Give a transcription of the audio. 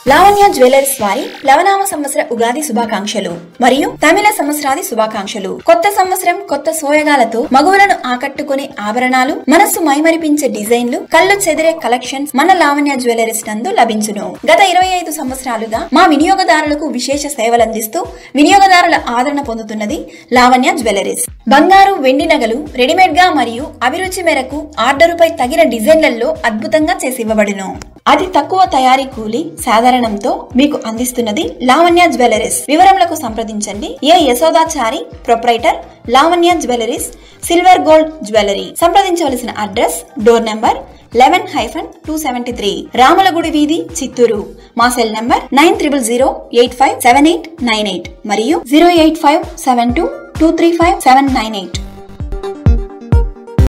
Lavanya jewellers వారి లవనామ సంవత్సర ఉగాది శుభాకాంక్షలు మరియు తమిళ సంవత్సరాది శుభాకాంక్షలు కొత్త సంవత్సరం కొత్త సోయగాలతో మగువులను ఆకట్టుకునే ఆభరణాలు మనస్సు మైమరిపించే డిజైన్లు కళ్ళు చెదిరే కలెక్షన్స్ మన లావణ్య జ్యువెలర్స్ నందు లభించును గత ఇరవై ఐదు సంవత్సరాలుగా మా వినియోగదారులకు విశేష సేవలు అందిస్తూ వినియోగదారుల ఆదరణ పొందుతున్నది లావణ్య జ్యువెలరీస్ బంగారు వెండి నగలు రెడీమేడ్ గా మరియు అభిరుచి మేరకు ఆర్డరుపై తగిన డిజైన్లలో అద్భుతంగా చేసి ఇవ్వబడును అతి తక్కువ తయారీ కూలి సాధారణంతో మీకు అందిస్తున్నది లావణ్య జ్యువెలరీస్ వివరములకు సంప్రదించండి A Yashodachari proprietor Lavanya jewellers silver gold jewellery సంప్రదించవలసిన address door number eleven hyphen two seventy three రాములగుడి వీధి చిత్తూరు మా cell number nine triple zero eight five seven eight nine eight మరియు zero eight five seven two two three five seven nine eight